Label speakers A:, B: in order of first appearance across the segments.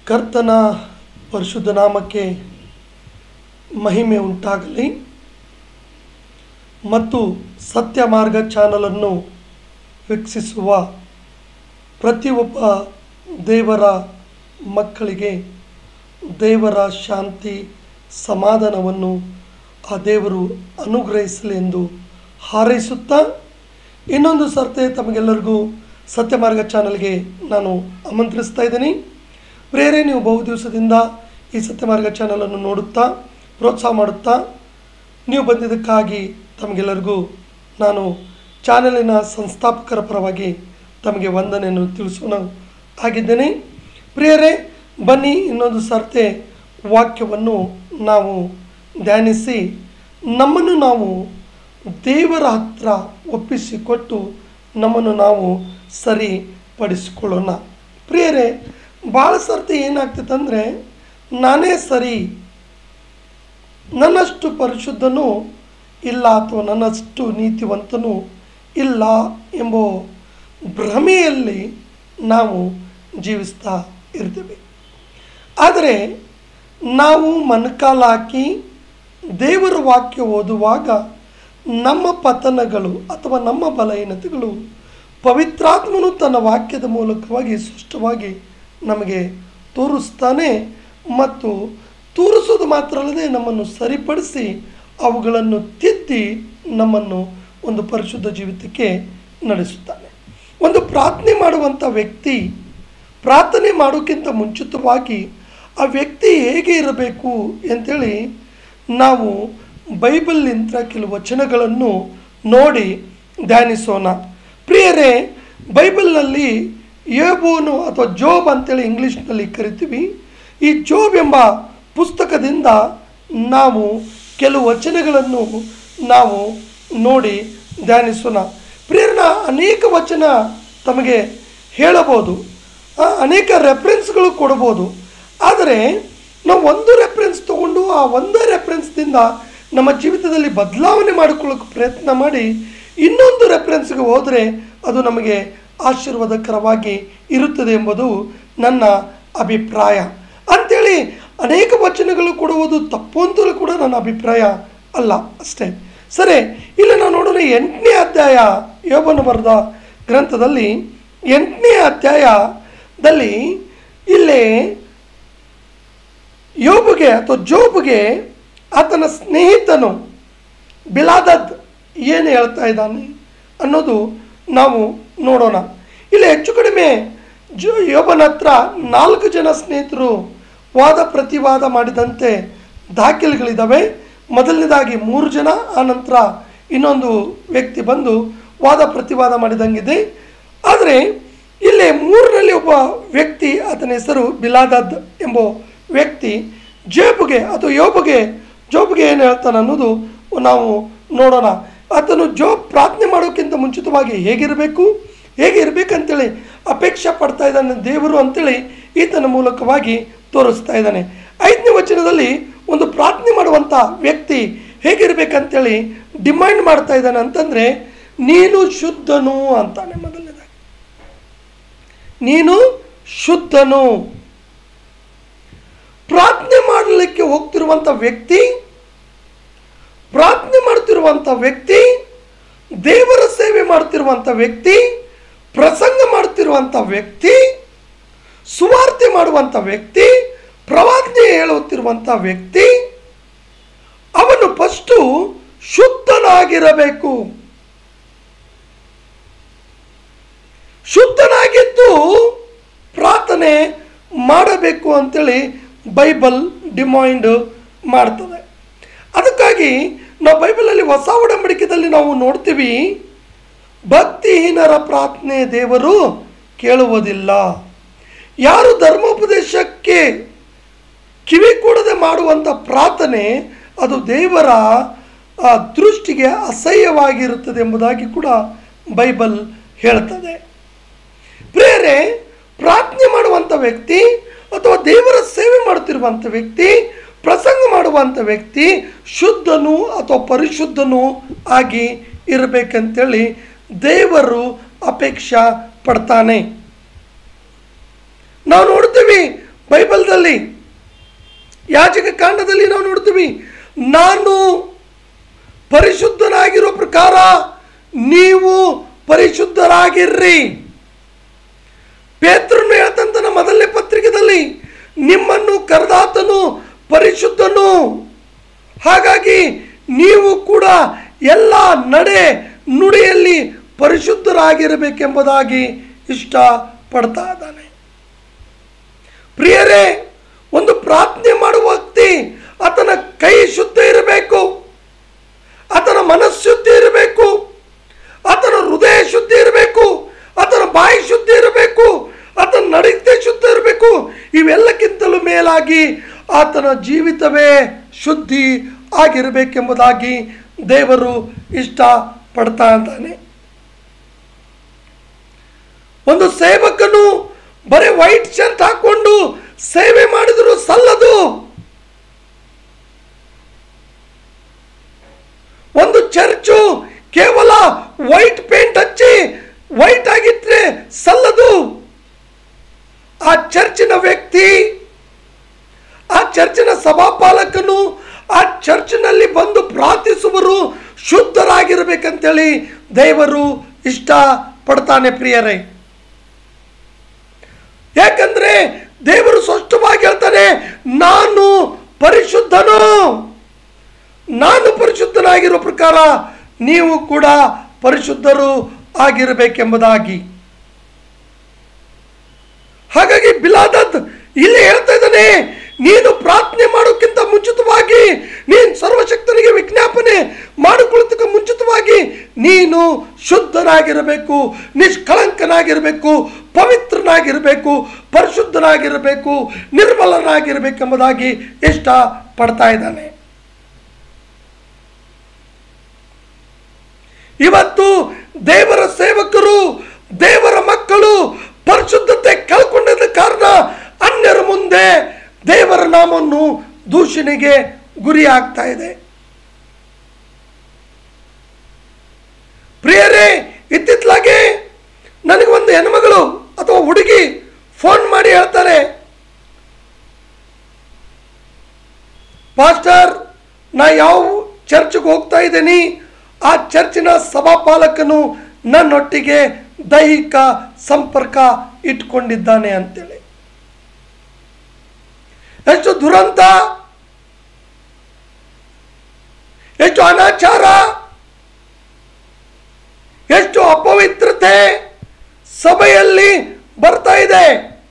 A: ಕರ್ತನ ಪರಿಶುದ್ಧ ನಾಮಕ್ಕೆ ಮಹಿಮೆ ಉಂಟಾಗಲಿ ಮತ್ತು ಸತ್ಯ ಮಾರ್ಗ ಚಾನಲನ್ನು ವೀಕ್ಷಿಸುವ ಪ್ರತಿಯೊಬ್ಬ ದೇವರ ಮಕ್ಕಳಿಗೆ ದೇವರ ಶಾಂತಿ ಸಮಾಧಾನವನ್ನು ಆ ದೇವರು ಅನುಗ್ರಹಿಸಲಿ ಎಂದು ಹಾರೈಸುತ್ತಾ ಇನ್ನೊಂದು ಸರ್ತೆ ತಮಗೆಲ್ಲರಿಗೂ ಸತ್ಯ ಮಾರ್ಗ ಚಾನಲ್ಗೆ ನಾನು ಆಮಂತ್ರಿಸ್ತಾ ಇದ್ದೀನಿ ಪ್ರೇರೆ ನೀವು ಬಹು ದಿವಸದಿಂದ ಈ ಸತ್ಯ ಮಾರ್ಗ ಚಾನಲನ್ನು ನೋಡುತ್ತಾ ಪ್ರೋತ್ಸಾಹ ಮಾಡುತ್ತಾ ನೀವು ಬಂದಿದ್ದಕ್ಕಾಗಿ ತಮಗೆಲ್ಲರಿಗೂ ನಾನು ಚಾನಲಿನ ಸಂಸ್ಥಾಪಕರ ಪರವಾಗಿ ತಮಗೆ ವಂದನೆಯನ್ನು ತಿಳಿಸೋಣ ಆಗಿದ್ದೇನೆ ಪ್ರಿಯರೇ ಬನ್ನಿ ಇನ್ನೊಂದು ಸರ್ತೆ ವಾಕ್ಯವನ್ನು ನಾವು ಧ್ಯಾನಿಸಿ ನಮ್ಮನ್ನು ನಾವು ದೇವರ ಹತ್ರ ಒಪ್ಪಿಸಿಕೊಟ್ಟು ನಮ್ಮನ್ನು ನಾವು ಸರಿಪಡಿಸಿಕೊಳ್ಳೋಣ ಪ್ರಿಯರೇ ಭಾಳ ಸರ್ತಿ ಏನಾಗ್ತೈತಂದರೆ ನಾನೇ ಸರಿ ನನ್ನಷ್ಟು ಪರಿಶುದ್ಧನೂ ಇಲ್ಲ ಅಥವಾ ನನ್ನಷ್ಟು ನೀತಿವಂತನೂ ಇಲ್ಲ ಎಂಬ ಭ್ರಮೆಯಲ್ಲಿ ನಾವು ಜೀವಿಸ್ತಾ ಇರ್ತೇವೆ ಆದರೆ ನಾವು ಮನಕಾಲ ಹಾಕಿ ದೇವರ ವಾಕ್ಯ ಓದುವಾಗ ನಮ್ಮ ಪತನಗಳು ಅಥವಾ ನಮ್ಮ ಬಲಹೀನತೆಗಳು ಪವಿತ್ರಾತ್ಮನು ತನ್ನ ವಾಕ್ಯದ ಮೂಲಕವಾಗಿ ಸ್ಪಷ್ಟವಾಗಿ ನಮಗೆ ತೋರಿಸ್ತಾನೆ ಮತ್ತು ತೋರಿಸೋದು ಮಾತ್ರ ಅಲ್ಲದೆ ನಮ್ಮನ್ನು ಸರಿಪಡಿಸಿ ಅವುಗಳನ್ನು ತಿದ್ದಿ ನಮ್ಮನ್ನು ಒಂದು ಪರಿಶುದ್ಧ ಜೀವಿತಕ್ಕೆ ನಡೆಸುತ್ತಾನೆ ಒಂದು ಪ್ರಾರ್ಥನೆ ಮಾಡುವಂಥ ವ್ಯಕ್ತಿ ಪ್ರಾರ್ಥನೆ ಮಾಡೋಕ್ಕಿಂತ ಮುಂಚಿತವಾಗಿ ಆ ವ್ಯಕ್ತಿ ಹೇಗೆ ಇರಬೇಕು ಅಂತೇಳಿ ನಾವು ಬೈಬಲ್ನಿಂದ ಕೆಲವು ವಚನಗಳನ್ನು ನೋಡಿ ಧ್ಯಾನಿಸೋಣ ಪ್ರಿಯರೇ ಬೈಬಲ್ನಲ್ಲಿ ಯೋಬೋನು ಅಥವಾ ಜೋಬ್ ಅಂತೇಳಿ ಇಂಗ್ಲೀಷ್ನಲ್ಲಿ ಕರಿತೀವಿ ಈ ಜೋಬ್ ಎಂಬ ಪುಸ್ತಕದಿಂದ ನಾವು ಕೆಲವು ವಚನಗಳನ್ನು ನಾವು ನೋಡಿ ಧ್ಯಾನಿಸೋಣ ಪ್ರೇರಣ ಅನೇಕ ವಚನ ತಮಗೆ ಹೇಳಬಹುದು ಆ, ಅನೇಕ ರೆಫರೆನ್ಸ್ಗಳು ಕೊಡ್ಬೋದು ಆದರೆ ನಾವು ಒಂದು ರೆಫರೆನ್ಸ್ ತಗೊಂಡು ಆ ಒಂದೇ ರೆಫರೆನ್ಸ್ದಿಂದ ನಮ್ಮ ಜೀವಿತದಲ್ಲಿ ಬದಲಾವಣೆ ಮಾಡಿಕೊಳ್ಳೋಕೆ ಪ್ರಯತ್ನ ಮಾಡಿ ಇನ್ನೊಂದು ರೆಫರೆನ್ಸ್ಗೆ ಹೋದರೆ ಅದು ನಮಗೆ ಆಶೀರ್ವಾದಕರವಾಗಿ ಇರುತ್ತದೆ ಎಂಬುದು ನನ್ನ ಅಭಿಪ್ರಾಯ ಅಂಥೇಳಿ ಅನೇಕ ವಚನಗಳು ಕೊಡುವುದು ತಪ್ಪು ಅಂತಲೂ ಕೂಡ ನನ್ನ ಅಭಿಪ್ರಾಯ ಅಲ್ಲ ಅಷ್ಟೇ ಸರಿ ಇಲ್ಲಿ ನಾವು ನೋಡೋಣ ಎಂಟನೇ ಅಧ್ಯಾಯ ಯೋಬನ ಬರೆದ ಗ್ರಂಥದಲ್ಲಿ ಎಂಟನೇ ಅಧ್ಯಾಯದಲ್ಲಿ ಇಲ್ಲಿ ಯೋಬುಗೆ ಅಥವಾ ಜೋಬುಗೆ ಆತನ ಸ್ನೇಹಿತನು ಬಿಲಾದದ್ ಏನು ಹೇಳ್ತಾ ಇದ್ದಾನೆ ಅನ್ನೋದು ನಾವು ನೋಡೋಣ ಇಲ್ಲಿ ಹೆಚ್ಚು ಕಡಿಮೆ ಜೋ ಯೋಬನ ಹತ್ರ ನಾಲ್ಕು ಜನ ಸ್ನೇಹಿತರು ವಾದ ಪ್ರತಿವಾದ ಮಾಡಿದಂತೆ ದಾಖಲೆಗಳಿದ್ದಾವೆ ಮೊದಲನೇದಾಗಿ ಮೂರು ಜನ ಆನಂತರ ಇನ್ನೊಂದು ವ್ಯಕ್ತಿ ಬಂದು ವಾದ ಪ್ರತಿವಾದ ಮಾಡಿದಂಗಿದೆ ಆದರೆ ಇಲ್ಲಿ ಮೂರರಲ್ಲಿ ಒಬ್ಬ ವ್ಯಕ್ತಿ ಆತನ ಹೆಸರು ಬಿಲಾದದ್ ಎಂಬ ವ್ಯಕ್ತಿ ಜೇಬುಗೆ ಅಥವಾ ಯೋಬುಗೆ ಜೋಬ್ಗೆ ಏನು ಹೇಳ್ತಾನೆ ಅನ್ನೋದು ನಾವು ನೋಡೋಣ ಆತನು ಜೋಬ್ ಪ್ರಾರ್ಥನೆ ಮಾಡೋಕ್ಕಿಂತ ಮುಂಚಿತವಾಗಿ ಹೇಗಿರಬೇಕು ಹೇಗೆ ಇರಬೇಕಂತೇಳಿ ಅಪೇಕ್ಷೆ ಪಡ್ತಾ ಇದ್ದಾನೆ ದೇವರು ಅಂತೇಳಿ ಈತನ ಮೂಲಕವಾಗಿ ತೋರಿಸ್ತಾ ಇದ್ದಾನೆ ಐದನೇ ವಚನದಲ್ಲಿ ಒಂದು ಪ್ರಾರ್ಥನೆ ಮಾಡುವಂಥ ವ್ಯಕ್ತಿ ಹೇಗಿರ್ಬೇಕಂತೇಳಿ ಡಿಮ್ಯಾಂಡ್ ಮಾಡ್ತಾ ಇದ್ದಾನೆ ಅಂತಂದರೆ ನೀನು ಶುದ್ಧನು ಅಂತಾನೆ ಮೊದಲನೇದಾಗಿ ನೀನು ಶುದ್ಧನು ಪ್ರಾರ್ಥನೆ ಮಾಡಲಿಕ್ಕೆ ಹೋಗ್ತಿರುವಂಥ ವ್ಯಕ್ತಿ ಪ್ರಾರ್ಥನೆ ಮಾಡ್ತಿರುವಂಥ ವ್ಯಕ್ತಿ ದೇವರ ಸೇವೆ ಮಾಡ್ತಿರುವಂಥ ವ್ಯಕ್ತಿ ಪ್ರಸಂಗ ಮಾಡ್ತಿರುವಂಥ ವ್ಯಕ್ತಿ ಸುವಾರ್ತೆ ಮಾಡುವಂಥ ವ್ಯಕ್ತಿ ಪ್ರವಾದನೆ ಹೇಳುತ್ತಿರುವಂಥ ವ್ಯಕ್ತಿ ಅವನು ಫಸ್ಟು ಶುದ್ಧನಾಗಿರಬೇಕು ಶುದ್ಧನಾಗಿದ್ದು ಪ್ರಾರ್ಥನೆ ಮಾಡಬೇಕು ಅಂತೇಳಿ ಬೈಬಲ್ ಡಿಮೈಂಡ್ ಮಾಡ್ತದೆ ಅದಕ್ಕಾಗಿ ನಾವು ಬೈಬಲಲ್ಲಿ ಹೊಸ ಒಡಂಬಡಿಕೆದಲ್ಲಿ ನಾವು ನೋಡ್ತೀವಿ ಭಕ್ತಿಹೀನರ ಪ್ರಾರ್ಥನೆ ದೇವರು ಕೇಳುವುದಿಲ್ಲ ಯಾರು ಧರ್ಮೋಪದೇಶಕ್ಕೆ ಕಿವಿ ಕೊಡದೆ ಮಾಡುವಂಥ ಪ್ರಾರ್ಥನೆ ಅದು ದೇವರ ಆ, ದೃಷ್ಟಿಗೆ ಅಸಹ್ಯವಾಗಿರುತ್ತದೆ ಎಂಬುದಾಗಿ ಕೂಡ ಬೈಬಲ್ ಹೇಳ್ತದೆ ಪ್ರೇರೆ ಪ್ರಾರ್ಥನೆ ಮಾಡುವಂಥ ವ್ಯಕ್ತಿ ಅಥವಾ ದೇವರ ಸೇವೆ ಮಾಡುತ್ತಿರುವಂಥ ವ್ಯಕ್ತಿ ಪ್ರಸಂಗ ಮಾಡುವಂಥ ವ್ಯಕ್ತಿ ಶುದ್ಧನು ಅಥವಾ ಪರಿಶುದ್ಧನು ಆಗಿ ಇರಬೇಕಂತೇಳಿ ದೇವರು ಅಪೇಕ್ಷಾ ಪಡ್ತಾನೆ ನಾವು ನೋಡ್ತೀವಿ ಬೈಬಲ್ದಲ್ಲಿ ಯಾಜಕ ಕಾಂಡದಲ್ಲಿ ನಾವು ನೋಡ್ತೀವಿ ನಾನು ಪರಿಶುದ್ಧನಾಗಿರೋ ಪ್ರಕಾರ ನೀವು ಪರಿಶುದ್ಧರಾಗಿರ್ರಿ ಪೇತ್ರನು ಹೇಳ್ತಂತನ ಮೊದಲನೇ ಪತ್ರಿಕೆದಲ್ಲಿ ನಿಮ್ಮನ್ನು ಕರೆದಾತನು ಪರಿಶುದ್ಧನು ಹಾಗಾಗಿ ನೀವು ಕೂಡ ಎಲ್ಲ ನಡೆ ನುಡಿಯಲ್ಲಿ ಪರಿಶುದ್ಧರಾಗಿರಬೇಕೆಂಬುದಾಗಿ ಇಷ್ಟಪಡ್ತಾ ಇದ್ದಾನೆ ಪ್ರಿಯರೇ ಒಂದು ಪ್ರಾರ್ಥನೆ ಮಾಡುವ ವ್ಯಕ್ತಿ ಆತನ ಕೈ ಶುದ್ಧ ಇರಬೇಕು ಆತನ ಮನಸ್ಸು ಇರಬೇಕು ಆತನ ಹೃದಯ ಶುದ್ಧಿ ಇರಬೇಕು ಆತನ ಬಾಯಿ ಶುದ್ಧಿ ಇರಬೇಕು ಆತನ ನಡತೆ ಶುದ್ಧ ಇರಬೇಕು ಇವೆಲ್ಲಕ್ಕಿಂತಲೂ ಮೇಲಾಗಿ ಆತನ ಜೀವಿತವೇ ಶುದ್ಧಿ ಆಗಿರಬೇಕೆಂಬುದಾಗಿ ದೇವರು ಇಷ್ಟ ಪಡ್ತಾ ಇದ್ದಾನೆ ಒಂದು ಸೇವಕನು ಬರೀ ವೈಟ್ ಶರ್ಟ್ ಹಾಕೊಂಡು ಸೇವೆ ಮಾಡಿದ್ರು ಸಲ್ಲದು ಒಂದು ಚರ್ಚು ಕೇವಲ ವೈಟ್ ಪೇಂಟ್ ಹಚ್ಚಿ ವೈಟ್ ಆಗಿಟ್ರೆ ಸಲ್ಲದು ಆ ಚರ್ಚಿನ ವ್ಯಕ್ತಿ ಆ ಚರ್ಚಿನ ಸಭಾಪಾಲಕನು ಆ ಚರ್ಚಿನಲ್ಲಿ ಬಂದು ಪ್ರಾರ್ಥಿಸುವರು ಶುದ್ಧರಾಗಿರ್ಬೇಕಂತೇಳಿ ದೇವರು ಇಷ್ಟ ಪಡ್ತಾನೆ ಪ್ರಿಯರೇ ಯಾಕಂದ್ರೆ ದೇವರು ಸ್ಪಷ್ಟವಾಗಿ ಹೇಳ್ತಾನೆ ನಾನು ಪರಿಶುದ್ಧನು ನಾನು ಪರಿಶುದ್ಧನಾಗಿರೋ ಪ್ರಕಾರ ನೀವು ಕೂಡ ಪರಿಶುದ್ಧರು ಆಗಿರಬೇಕೆಂಬುದಾಗಿ ಹಾಗಾಗಿ ಬಿಲಾದತ್ ಇಲ್ಲಿ ಹೇಳ್ತಾ ಇದ್ದಾನೆ ನೀನು ಪ್ರಾರ್ಥನೆ ಮಾಡೋಕ್ಕಿಂತ ಮುಂಚಿತವಾಗಿ ನೀನು ಸರ್ವಶಕ್ತನಿಗೆ ವಿಜ್ಞಾಪನೆ ಮಾಡಿಕೊಳ್ಳೋದಕ್ಕೆ ಮುಂಚಿತವಾಗಿ ನೀನು ಶುದ್ಧನಾಗಿರಬೇಕು ನಿಷ್ಕಳಂಕನಾಗಿರಬೇಕು ಪವಿತ್ರನಾಗಿರಬೇಕು ಪರಿಶುದ್ಧನಾಗಿರಬೇಕು ನಿರ್ಮಲನಾಗಿರಬೇಕೆಂಬುದಾಗಿ ಇಷ್ಟ ಪಡ್ತಾ ಇದ್ದಾನೆ ಇವತ್ತು ದೇವರ ಸೇವಕರು ದೇವರ ಮಕ್ಕಳು ಪರಿಶುದ್ಧತೆ ಕಳ್ಕೊಂಡಿದ್ದ ಕಾರಣ ಅನ್ಯರ ಮುಂದೆ ದೇವರ ನಾಮವನ್ನು ದೂಷಣೆಗೆ ಗುರಿ ಆಗ್ತಾ ಇದೆ ಪ್ರಿಯರೇ ಇತ್ತಿತ್ತಲಾಗೆ ನನಗೆ ಒಂದು ಹೆಣ್ಮಗಳು ಅಥವಾ ಹುಡುಗಿ ಫೋನ್ ಮಾಡಿ ಹೇಳ್ತಾರೆ ಪಾಸ್ಟರ್ ನಾ ಯಾವ ಚರ್ಚ್ಗೆ ಹೋಗ್ತಾ ಇದ್ದೀನಿ ಆ ಚರ್ಚಿನ ಸಭಾಪಾಲಕನು ನನ್ನೊಟ್ಟಿಗೆ ದೈಹಿಕ ಸಂಪರ್ಕ ಇಟ್ಕೊಂಡಿದ್ದಾನೆ ಅಂತೇಳಿ ಎಷ್ಟು ದುರಂತ ಎಷ್ಟು ಅನಾಚಾರ ಎಷ್ಟು ಅಪವಿತ್ರತೆ ಸಭೆಯಲ್ಲಿ ಬರ್ತಾ ಇದೆ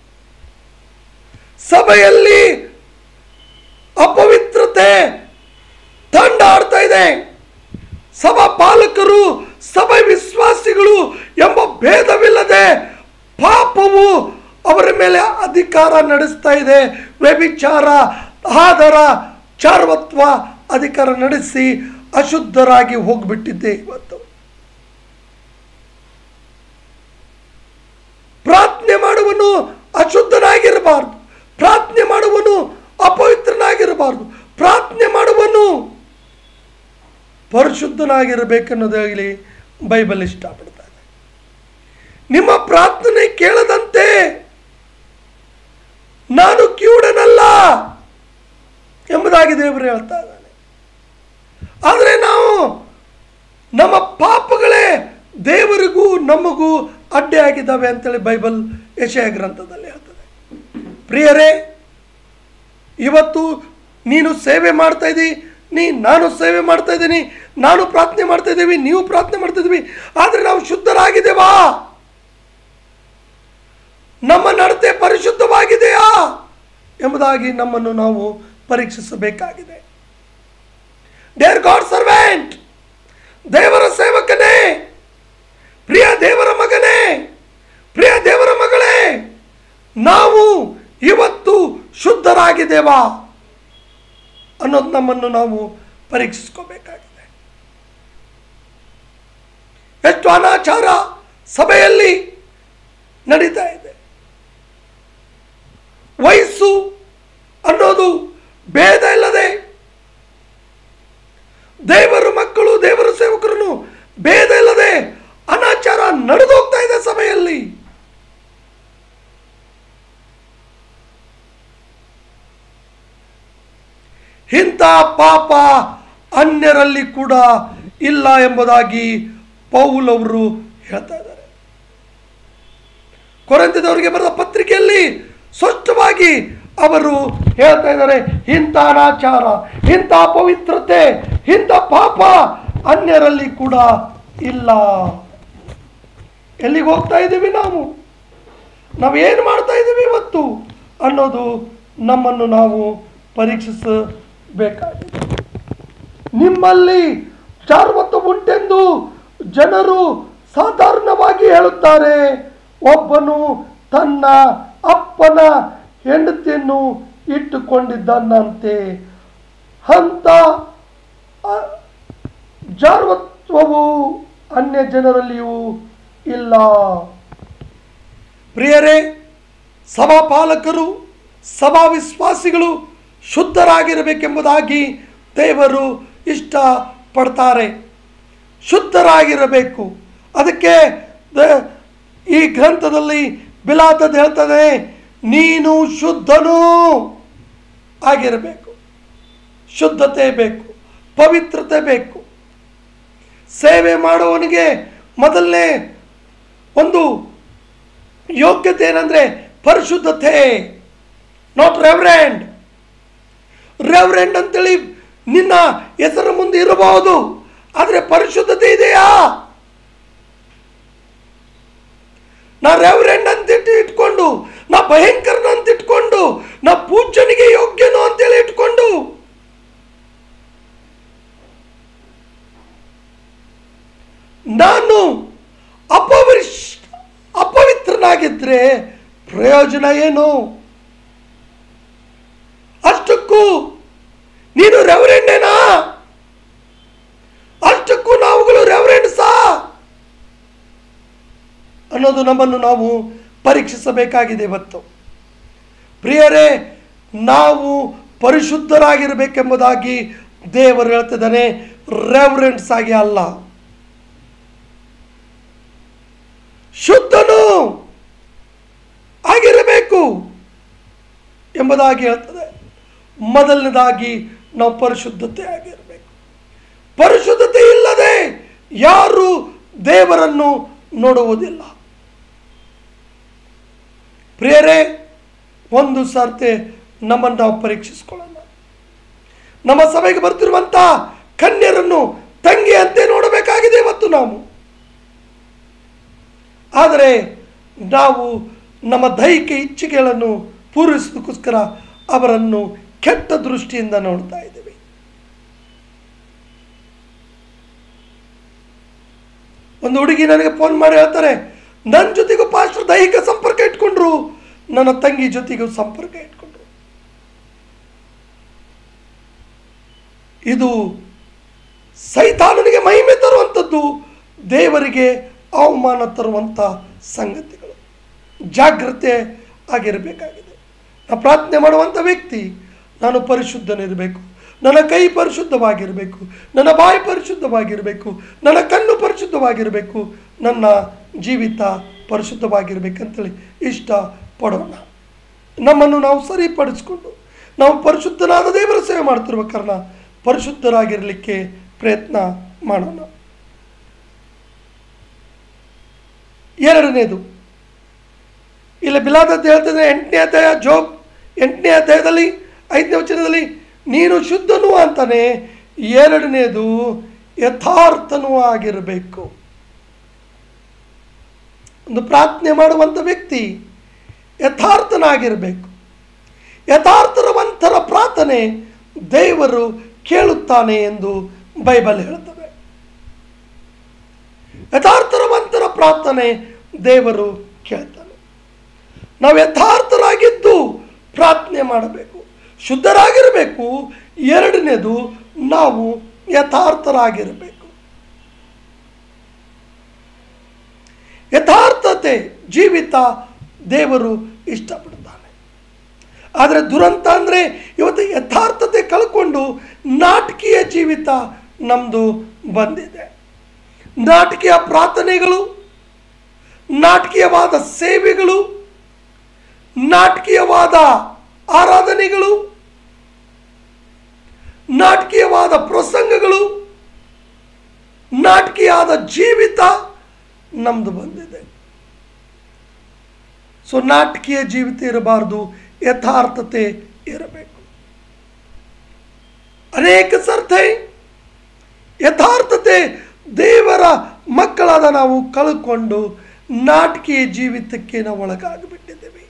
A: ಸಭೆಯಲ್ಲಿ ಅಪವಿತ್ರತೆ ತಂಡ ಆಡ್ತಾ ಇದೆ ಸಭಾ ಪಾಲಕರು ಸಭೆ ವಿಶ್ವಾಸಿಗಳು ಎಂಬ ಭೇದವಿಲ್ಲದೆ ಪಾಪವು ಅವರ ಮೇಲೆ ಅಧಿಕಾರ ನಡೆಸ್ತಾ ಇದೆ ವ್ಯಭಿಚಾರ ಆದರ ಚಾರ್ವತ್ವ ಅಧಿಕಾರ ನಡೆಸಿ ಅಶುದ್ಧರಾಗಿ ಹೋಗ್ಬಿಟ್ಟಿದ್ದೆ ಇವತ್ತು ಪ್ರಾರ್ಥನೆ ಮಾಡುವನು ಅಶುದ್ಧನಾಗಿರಬಾರ್ದು ಪ್ರಾರ್ಥನೆ ಮಾಡುವನು ಅಪವಿತ್ರನಾಗಿರಬಾರ್ದು ಪ್ರಾರ್ಥನೆ ಮಾಡುವನು ಪರಿಶುದ್ಧನಾಗಿರಬೇಕನ್ನೋದಾಗಲಿ ಬೈಬಲ್ ಇಷ್ಟಪಡ್ತಾ ಇದೆ ನಿಮ್ಮ ಪ್ರಾರ್ಥನೆ ಕೇಳದಂತೆ ನಾನು ಕಿವುಡನಲ್ಲ ಎಂಬುದಾಗಿ ದೇವರು ಹೇಳ್ತಾ ಇದ್ದಾನೆ ಆದರೆ ನಾವು ನಮ್ಮ ಪಾಪಗಳೇ ದೇವರಿಗೂ ನಮಗೂ ಅಡ್ಡೆ ಆಗಿದ್ದಾವೆ ಅಂತೇಳಿ ಬೈಬಲ್ ಯಶಯ ಗ್ರಂಥದಲ್ಲಿ ಹೇಳ್ತದೆ ಪ್ರಿಯರೇ ಇವತ್ತು ನೀನು ಸೇವೆ ಮಾಡ್ತಾ ಇದ್ದೀ ನೀ ನಾನು ಸೇವೆ ಮಾಡ್ತಾ ಇದ್ದೀನಿ ನಾನು ಪ್ರಾರ್ಥನೆ ಮಾಡ್ತಾ ಇದ್ದೀವಿ ನೀವು ಪ್ರಾರ್ಥನೆ ಮಾಡ್ತಾ ಇದ್ದೀವಿ ಆದರೆ ನಾವು ಶುದ್ಧರಾಗಿದ್ದೇವಾ ನಮ್ಮ ನಡತೆ ಪರಿಶುದ್ಧವಾಗಿದೆಯಾ ಎಂಬುದಾಗಿ ನಮ್ಮನ್ನು ನಾವು ಪರೀಕ್ಷಿಸಬೇಕಾಗಿದೆ ಡೇರ್ ಗಾಡ್ ಸರ್ವೆಂಟ್ ದೇವರ ಸೇವಕನೇ ಪ್ರಿಯ ದೇವರ ಮಗನೇ ಪ್ರಿಯ ದೇವರ ಮಗಳೇ ನಾವು ಇವತ್ತು ಶುದ್ಧರಾಗಿದ್ದೇವಾ ಅನ್ನೋದು ನಮ್ಮನ್ನು ನಾವು ಪರೀಕ್ಷಿಸ್ಕೋಬೇಕಾಗಿದೆ ಎಷ್ಟು ಅನಾಚಾರ ಸಭೆಯಲ್ಲಿ ನಡೀತಾ ಇದೆ ವಯಸ್ಸು ಅನ್ನೋದು ಭೇದ ಇಲ್ಲದೆ ದೇವರ ಮಕ್ಕಳು ದೇವರ ಸೇವಕರನ್ನು ಭೇದ ಇಲ್ಲದೆ ಅನಾಚಾರ ನಡೆದೋಗ್ತಾ ಇದೆ ಸಭೆಯಲ್ಲಿ ಇಂಥ ಪಾಪ ಅನ್ಯರಲ್ಲಿ ಕೂಡ ಇಲ್ಲ ಎಂಬುದಾಗಿ ಪೌಲವರು ಹೇಳ್ತಾ ಇದ್ದಾರೆ ಕೊರಂತದವರಿಗೆ ಬರೆದ ಪತ್ರಿಕೆಯಲ್ಲಿ ಸ್ಪಷ್ಟವಾಗಿ ಅವರು ಹೇಳ್ತಾ ಇದ್ದಾರೆ ಇಂಥ ಅನಾಚಾರ ಇಂಥ ಪವಿತ್ರತೆ ಇಂಥ ಪಾಪ ಅನ್ಯರಲ್ಲಿ ಕೂಡ ಇಲ್ಲ ಎಲ್ಲಿಗೆ ಹೋಗ್ತಾ ಇದ್ದೀವಿ ನಾವು ನಾವು ಏನು ಮಾಡ್ತಾ ಇದ್ದೀವಿ ಇವತ್ತು ಅನ್ನೋದು ನಮ್ಮನ್ನು ನಾವು ಪರೀಕ್ಷಿಸಬೇಕಾಗಿದೆ ನಿಮ್ಮಲ್ಲಿ ಚಾರ್ವತ್ವ ಉಂಟೆಂದು ಜನರು ಸಾಧಾರಣವಾಗಿ ಹೇಳುತ್ತಾರೆ ಒಬ್ಬನು ತನ್ನ ಅಪ್ಪನ ಹೆಂಡತಿಯನ್ನು ಇಟ್ಟುಕೊಂಡಿದ್ದನಂತೆ ಅಂತ ಅ- ಜಾರ್ವತ್ವವು ಅನ್ಯ ಜನರಲ್ಲಿಯೂ ಇಲ್ಲ ಪ್ರಿಯರೇ ಸಭಾಪಾಲಕರು ಸಭಾ ವಿಶ್ವಾಸಿಗಳು ಶುದ್ಧರಾಗಿರಬೇಕೆಂಬುದಾಗಿ ದೇವರು ಇಷ್ಟಪಡ್ತಾರೆ ಶುದ್ಧರಾಗಿರಬೇಕು ಅದಕ್ಕೆ ದ- ಈ ಗ್ರಂಥದಲ್ಲಿ ಬಿಲಾತದ್ ಹೇಳ್ತದೆ ನೀನು ಶುದ್ಧನೂ ಆಗಿರಬೇಕು ಶುದ್ಧತೆ ಬೇಕು ಪವಿತ್ರತೆ ಬೇಕು ಸೇವೆ ಮಾಡುವವನಿಗೆ ಮೊದಲನೇ ಒಂದು ಯೋಗ್ಯತೆ ಏನಂದ್ರೆ ಪರಿಶುದ್ಧತೆ ನಾಟ್ ರೆವರೆಂಡ್ ರೆವರೆಂಡ್ ಅಂತೇಳಿ ನಿನ್ನ ಹೆಸರು ಮುಂದೆ ಇರಬಹುದು ಆದರೆ ಪರಿಶುದ್ಧತೆ ಇದೆಯಾ ನಾ ರೆವರೆಂಡ್ ಅಂತ ಇಟ್ಟು ಇಟ್ಕೊಂಡು ನಾ ಭಯಂಕರನ ಅಂತ ಇಟ್ಕೊಂಡು ನಾ ಪೂಜ್ಯನಿಗೆ ಯೋಗ್ಯನು ಅಂತೇಳಿ ಇಟ್ಕೊಂಡು ನಾನು ಅಪವಿಶ್ ಅಪವಿತ್ರನಾಗಿದ್ರೆ ಪ್ರಯೋಜನ ಏನು ಅಷ್ಟಕ್ಕೂ ನೀನು ರೆವರೆಂಡೇನಾ ಅಷ್ಟಕ್ಕೂ ನಾವುಗಳು ರೆವರೆಂಡ್ಸಾ ಅನ್ನೋದು ನಮ್ಮನ್ನು ನಾವು ಪರೀಕ್ಷಿಸಬೇಕಾಗಿದೆ ಇವತ್ತು ಪ್ರಿಯರೇ ನಾವು ಪರಿಶುದ್ಧರಾಗಿರಬೇಕೆಂಬುದಾಗಿ ದೇವರು ಹೇಳ್ತಿದ್ದಾನೆ ರೆವರೆನ್ಸ್ ಆಗಿ ಅಲ್ಲ ಶುದ್ಧನು ಆಗಿರಬೇಕು ಎಂಬುದಾಗಿ ಹೇಳ್ತದೆ ಮೊದಲನೇದಾಗಿ ನಾವು ಪರಿಶುದ್ಧತೆ ಆಗಿರಬೇಕು ಪರಿಶುದ್ಧತೆ ಇಲ್ಲದೆ ಯಾರು ದೇವರನ್ನು ನೋಡುವುದಿಲ್ಲ ಪ್ರಿಯರೇ ಒಂದು ಸರ್ತೆ ನಮ್ಮನ್ನು ನಾವು ಪರೀಕ್ಷಿಸ್ಕೊಳ್ಳೋಣ ನಮ್ಮ ಸಭೆಗೆ ಬರ್ತಿರುವಂಥ ಕನ್ಯರನ್ನು ತಂಗಿಯಂತೆ ನೋಡಬೇಕಾಗಿದೆ ಇವತ್ತು ನಾವು ಆದರೆ ನಾವು ನಮ್ಮ ದೈಹಿಕ ಇಚ್ಛೆಗಳನ್ನು ಪೂರೈಸೋದಕ್ಕೋಸ್ಕರ ಅವರನ್ನು ಕೆಟ್ಟ ದೃಷ್ಟಿಯಿಂದ ನೋಡ್ತಾ ಇದ್ದೀವಿ ಒಂದು ಹುಡುಗಿ ನನಗೆ ಫೋನ್ ಮಾಡಿ ಹೇಳ್ತಾರೆ ನನ್ನ ಜೊತೆಗೂ ಪಾಸ್ಟರ್ ದೈಹಿಕ ಸಂಪರ್ಕ ಇಟ್ಕೊಂಡ್ರು ನನ್ನ ತಂಗಿ ಜೊತೆಗೂ ಸಂಪರ್ಕ ಇಟ್ಕೊಂಡ್ರು ಇದು ಸೈತಾನನಿಗೆ ಮಹಿಮೆ ತರುವಂಥದ್ದು ದೇವರಿಗೆ ಅವಮಾನ ತರುವಂಥ ಸಂಗತಿಗಳು ಜಾಗ್ರತೆ ಆಗಿರಬೇಕಾಗಿದೆ ನಾ ಪ್ರಾರ್ಥನೆ ಮಾಡುವಂಥ ವ್ಯಕ್ತಿ ನಾನು ಪರಿಶುದ್ಧನಿರಬೇಕು ನನ್ನ ಕೈ ಪರಿಶುದ್ಧವಾಗಿರಬೇಕು ನನ್ನ ಬಾಯಿ ಪರಿಶುದ್ಧವಾಗಿರಬೇಕು ನನ್ನ ಕಣ್ಣು ಪರಿಶುದ್ಧವಾಗಿರಬೇಕು ನನ್ನ ಜೀವಿತ ಪರಿಶುದ್ಧವಾಗಿರ್ಬೇಕಂತೇಳಿ ಇಷ್ಟ ಪಡೋಣ ನಮ್ಮನ್ನು ನಾವು ಸರಿಪಡಿಸ್ಕೊಂಡು ನಾವು ಪರಿಶುದ್ಧನಾದ ದೇವರ ಸೇವೆ ಮಾಡ್ತಿರುವ ಕಾರಣ ಪರಿಶುದ್ಧರಾಗಿರಲಿಕ್ಕೆ ಪ್ರಯತ್ನ ಮಾಡೋಣ ಎರಡನೇದು ಇಲ್ಲಿ ಬಿಲಾದದ್ದು ಹೇಳ್ತದೆ ಎಂಟನೇ ಅಧ್ಯಾಯ ಜೋಬ್ ಎಂಟನೇ ಅಧ್ಯಾಯದಲ್ಲಿ ಐದನೇ ವಚನದಲ್ಲಿ ನೀನು ಶುದ್ಧನೂ ಅಂತಾನೆ ಎರಡನೇದು ಯಥಾರ್ಥನೂ ಆಗಿರಬೇಕು ಒಂದು ಪ್ರಾರ್ಥನೆ ಮಾಡುವಂಥ ವ್ಯಕ್ತಿ ಯಥಾರ್ಥನಾಗಿರಬೇಕು ಯಥಾರ್ಥರವಂತರ ಪ್ರಾರ್ಥನೆ ದೇವರು ಕೇಳುತ್ತಾನೆ ಎಂದು ಬೈಬಲ್ ಹೇಳುತ್ತದೆ ಯಥಾರ್ಥರವಂತರ ಪ್ರಾರ್ಥನೆ ದೇವರು ಕೇಳ್ತಾನೆ ನಾವು ಯಥಾರ್ಥರಾಗಿದ್ದು ಪ್ರಾರ್ಥನೆ ಮಾಡಬೇಕು ಶುದ್ಧರಾಗಿರಬೇಕು ಎರಡನೇದು ನಾವು ಯಥಾರ್ಥರಾಗಿರಬೇಕು ಯಥಾರ್ಥತೆ ಜೀವಿತ ದೇವರು ಇಷ್ಟಪಡ್ತಾನೆ ಆದರೆ ದುರಂತ ಅಂದರೆ ಇವತ್ತು ಯಥಾರ್ಥತೆ ಕಳ್ಕೊಂಡು ನಾಟಕೀಯ ಜೀವಿತ ನಮ್ಮದು ಬಂದಿದೆ ನಾಟಕೀಯ ಪ್ರಾರ್ಥನೆಗಳು ನಾಟಕೀಯವಾದ ಸೇವೆಗಳು ನಾಟಕೀಯವಾದ ಆರಾಧನೆಗಳು ನಾಟಕೀಯವಾದ ಪ್ರಸಂಗಗಳು ನಾಟಕೀಯಾದ ಜೀವಿತ ನಮ್ದು ಬಂದಿದೆ ಸೊ ನಾಟಕೀಯ ಜೀವಿತ ಇರಬಾರ್ದು ಯಥಾರ್ಥತೆ ಇರಬೇಕು ಅನೇಕ ಸರ್ತೆ ಯಥಾರ್ಥತೆ ದೇವರ ಮಕ್ಕಳಾದ ನಾವು ಕಳ್ಕೊಂಡು ನಾಟಕೀಯ ಜೀವಿತಕ್ಕೆ ನಾವು ಒಳಗಾಗಿಬಿಟ್ಟಿದ್ದೇವೆ